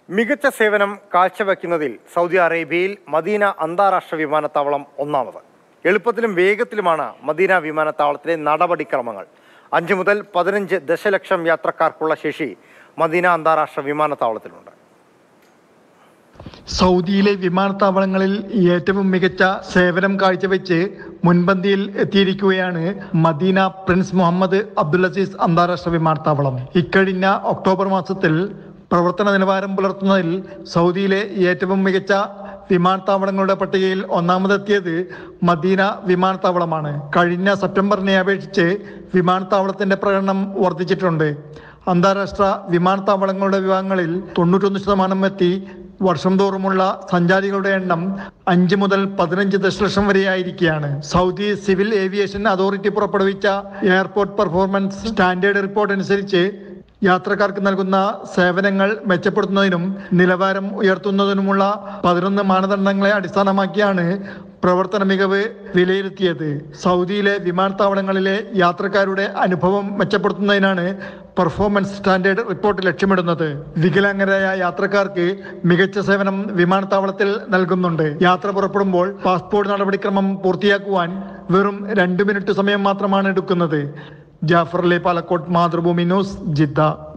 മികച്ച സേവനം കാഴ്ചവെക്കുന്നതിൽ സൗദി അറേബ്യയിൽ മദീന അന്താരാഷ്ട്ര വിമാനത്താവളം ഒന്നാമത് എളുപ്പത്തിലും വേഗത്തിലുമാണ് മദീന വിമാനത്താവളത്തിലെ നടപടിക്രമങ്ങൾ അഞ്ച് മുതൽ പതിനഞ്ച് ദശലക്ഷം യാത്രക്കാർക്കുള്ള ശേഷി മദീന അന്താരാഷ്ട്ര വിമാനത്താവളത്തിലുണ്ട് സൗദിയിലെ വിമാനത്താവളങ്ങളിൽ ഏറ്റവും മികച്ച സേവനം കാഴ്ചവെച്ച് മുൻപന്തിയിൽ എത്തിയിരിക്കുകയാണ് Medina Prince Muhammad Abdul Aziz അന്താരാഷ്ട്ര വിമാനത്താവളം ഇക്കഴിഞ്ഞ ഒക്ടോബർ മാസത്തിൽ പ്രവർത്തന നിലവാരം പുലർത്തുന്നതിൽ സൗദിയിലെ ഏറ്റവും മികച്ച വിമാനത്താവളങ്ങളുടെ പട്ടികയിൽ ഒന്നാമതെത്തിയത് മദീന വിമാനത്താവളമാണ് കഴിഞ്ഞ സെപ്റ്റംബറിനെ അപേക്ഷിച്ച് വിമാനത്താവളത്തിന്റെ പ്രകടനം വർദ്ധിച്ചിട്ടുണ്ട് അന്താരാഷ്ട്ര വിമാനത്താവളങ്ങളുടെ വിഭാഗങ്ങളിൽ തൊണ്ണൂറ്റൊന്ന് ശതമാനം എത്തി വർഷം തോറുമുള്ള സഞ്ചാരികളുടെ എണ്ണം അഞ്ച് മുതൽ പതിനഞ്ച് ദശലക്ഷം വരെയായിരിക്കുകയാണ് സൗദി സിവിൽ ഏവിയേഷൻ അതോറിറ്റി പുറപ്പെടുവിച്ച എയർപോർട്ട് പെർഫോമൻസ് സ്റ്റാൻഡേർഡ് റിപ്പോർട്ട് അനുസരിച്ച് യാത്രക്കാർക്ക് നൽകുന്ന സേവനങ്ങൾ മെച്ചപ്പെടുത്തുന്നതിനും നിലവാരം ഉയർത്തുന്നതിനുമുള്ള പതിനൊന്ന് മാനദണ്ഡങ്ങളെ അടിസ്ഥാനമാക്കിയാണ് പ്രവർത്തന മികവ് വിലയിരുത്തിയത് സൗദിയിലെ വിമാനത്താവളങ്ങളിലെ യാത്രക്കാരുടെ അനുഭവം മെച്ചപ്പെടുത്തുന്നതിനാണ് പെർഫോമൻസ് സ്റ്റാൻഡേർഡ് റിപ്പോർട്ട് ലക്ഷ്യമിടുന്നത് വികലാംഗരായ യാത്രക്കാർക്ക് മികച്ച സേവനം വിമാനത്താവളത്തിൽ നൽകുന്നുണ്ട് യാത്ര പുറപ്പെടുമ്പോൾ പാസ്പോർട്ട് നടപടിക്രമം പൂർത്തിയാക്കുവാൻ വെറും രണ്ട് മിനിറ്റ് സമയം മാത്രമാണ് എടുക്കുന്നത് ജാഫർ അലി പാലക്കോട്ട് മാതൃഭൂമി ന്യൂസ് ജിദ്ദ